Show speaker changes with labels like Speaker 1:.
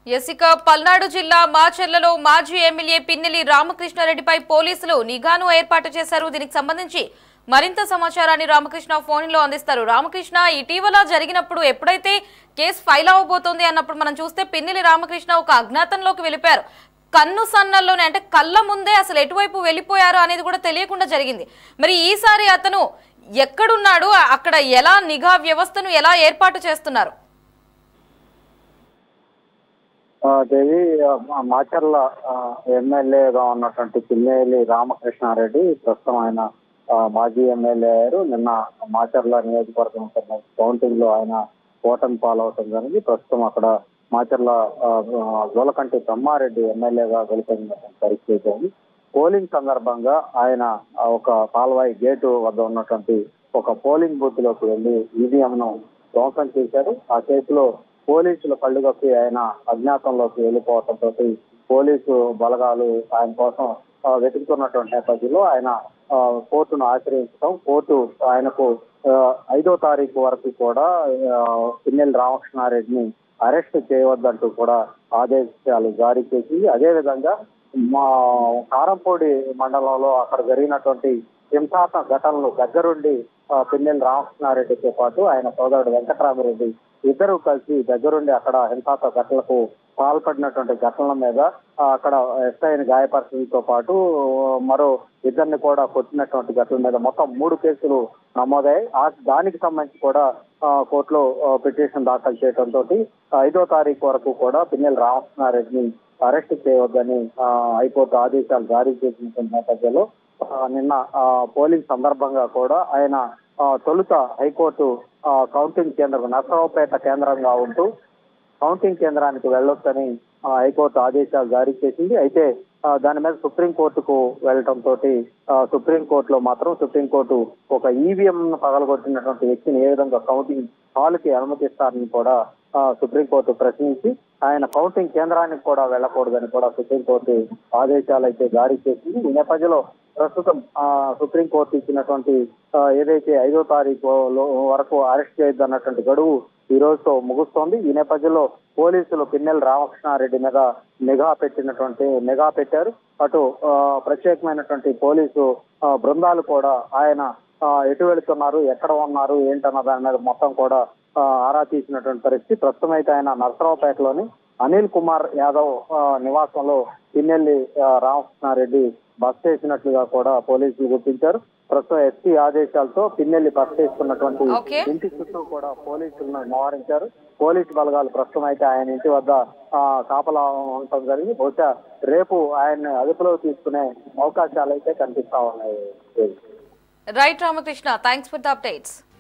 Speaker 1: ఎసిక పల్నాడు జిల్లా మాచర్లలో మాజీ ఎమ్మెల్యే పిన్నెలి రామకృష్ణారెడ్డిపై పోలీసులు నిఘాను ఏర్పాటు చేశారు దీనికి సంబంధించి మరింత సమాచారాన్ని రామకృష్ణ ఫోన్ లో అందిస్తారు రామకృష్ణ ఇటీవల జరిగినప్పుడు ఎప్పుడైతే కేసు ఫైల్ అవ్వబోతోంది అన్నప్పుడు మనం చూస్తే పిన్నెలి రామకృష్ణ ఒక అజ్ఞాతంలోకి వెళ్ళిపోయారు కన్ను సన్నల్లోనే అంటే కళ్ళ ముందే అసలు ఎటువైపు వెళ్ళిపోయారు అనేది కూడా తెలియకుండా జరిగింది మరి ఈసారి అతను ఎక్కడున్నాడు అక్కడ ఎలా నిఘా వ్యవస్థను ఎలా ఏర్పాటు చేస్తున్నారు
Speaker 2: ఆ, దేవి ఆ, మా- మాచర్ల ఆ, ఎమ్మెల్యేగా ఉన్నటువంటి పిల్లేలి రామకృష్ణారెడ్డి ప్రస్తుతం ఆయన ఆ, మాజీ ఎమ్మెల్యే అయ్యారు నిన్న మాచర్ల నియోజకవర్గం కౌంటింగ్ లో ఆయన ఓటమి పాలవటం జరిగింది ప్రస్తుతం అక్కడ మాచర్ల ఆ, ఆ, గోలకంటి బ్రహ్మారెడ్డి ఎమ్మెల్యేగా గెలుపొందినటువంటి పరిస్థితి ఉంది పోలింగ్ సందర్భంగా ఆయన ఆ, ఒక పాల్వాయి గేటు వద్ద ఉన్నటువంటి ఒక పోలింగ్ బూత్ లోకి వెళ్లి ఈవీఎం ను ధ్వంసం చేశారు ఆ కేసులో పోలీసుల కళ్ళుగప్పి ఆయన అజ్ఞాతంలోకి వెళ్ళిపోవడంతో పోలీసు బలగాలు ఆయన కోసం ఆ, వెతుకుతున్నటువంటి నేపథ్యంలో ఆయన ఆ, కోర్టును ఆశ్రయించడం కోర్టు ఆయనకు ఆ, ఐదో తారీఖు వరకు కూడా ఆ, పిన్నెల్లి రామకృష్ణారెడ్డిని అరెస్ట్ చేయవద్దంటూ కూడా ఆదేశాలు జారీ చేసింది అదేవిధంగా మా కారంపూడి మండలంలో అక్కడ జరిగినటువంటి హింసాత్మక ఘటనలు దగ్గరుండి ఆ, పిన్నెల్లి రామకృష్ణారెడ్డితో పాటు ఆయన సోదరుడు వెంకటరామరెడ్డి ఇద్దరు కలిసి దగ్గరుండి అక్కడ హింసాత్మక ఘటనలకు పాల్పడినటువంటి ఘటనల మీద ఆ, అక్కడ ఎస్ఐని గాయపరచడంతో పాటు మరో ఇద్దరిని కూడా కొట్టినటువంటి ఘటనల మీద మొత్తం మూడు కేసులు నమోదయ్యాయి ఆ దానికి సంబంధించి కూడా ఆ, కోర్టులో ఆ, పిటిషన్ దాఖలు చేయడంతో ఐదో తారీఖు వరకు కూడా పిన్నెల్లి రామకృష్ణారెడ్డిని అరెస్ట్ చేయవద్దని ఆ, హైకోర్టు ఆదేశాలు జారీ చేసిన నేపథ్యంలో ఆ, నిన్న ఆ, పోలింగ్ సందర్భంగా కూడా ఆయన ఆ, తొలుత హైకోర్టు ఆ, కౌంటింగ్ కేంద్రం నరసరావుపేట కేంద్రంగా ఉంటూ కౌంటింగ్ కేంద్రానికి వెళ్ళొచ్చని ఆ, హైకోర్టు ఆదేశాలు జారీ చేసింది అయితే ఆ, దాని మీద సుప్రీంకోర్టుకు వెళ్ళటం తోటి ఆ, సుప్రీంకోర్టులో మాత్రం సుప్రీంకోర్టు ఒక ఈవీఎం పగలగొట్టినటువంటి వ్యక్తిని ఏ విధంగా కౌంటింగ్ హాల్ కి అనుమతిస్తారని కూడా ఆ, సుప్రీంకోర్టు ప్రశ్నించి ఆయన కౌంటింగ్ కేంద్రానికి కూడా వెళ్ళకూడదని కూడా సుప్రీంకోర్టు ఆదేశాలు అయితే జారీ చేసింది ఈ నేపథ్యంలో ప్రస్తుతం ఆ, సుప్రీంకోర్టు ఇచ్చినటువంటి ఆ, ఏదైతే ఐదో తారీఖు లో- వరకు అరెస్ట్ చేయొద్దన్నటువంటి గడువు ఈ రోజుతో ముగుస్తోంది ఈ నేపథ్యంలో పోలీసులు పిన్నెల రామకృష్ణారెడ్డి మీద నిఘా పెట్టినటువంటి నిఘా పెట్టారు అటు ఆ, ప్రత్యేకమైనటువంటి పోలీసు ఆ, బృందాలు కూడా ఆయన ఆ, ఎటు వెళుతున్నారు ఎక్కడ ఉన్నారు ఏంటన్న దాని మీద మొత్తం కూడా ఆ, ఆరా తీసినటువంటి పరిస్థితి ప్రస్తుతం అయితే ఆయన నరసరావుపేటలోని అనిల్ కుమార్ యాదవ్ ఆ, నివాసంలో పిన్నెల్లి ఆ, రామకృష్ణారెడ్డి బస్ చేసినట్లుగా కూడా పోలీసులు గుర్తించారు ప్రస్తుతం ఎస్పీ ఆదేశాలతో పిన్నెల్లి బస్ చేస్తున్నటువంటి
Speaker 1: ఓకే.
Speaker 2: ఇంటి చుట్టూ కూడా పోలీసులను మోహరించారు పోలీసు బలగాలు ప్రస్తుతం అయితే ఆయన ఇంటి వద్ద ఆ, కాపలా ఉండటం జరిగింది బహుశా రేపు ఆయన్ని అదుపులోకి తీసుకునే అవకాశాలు అయితే కనిపిస్తా ఉన్నాయి
Speaker 1: right Ramakrishna thanks for the updates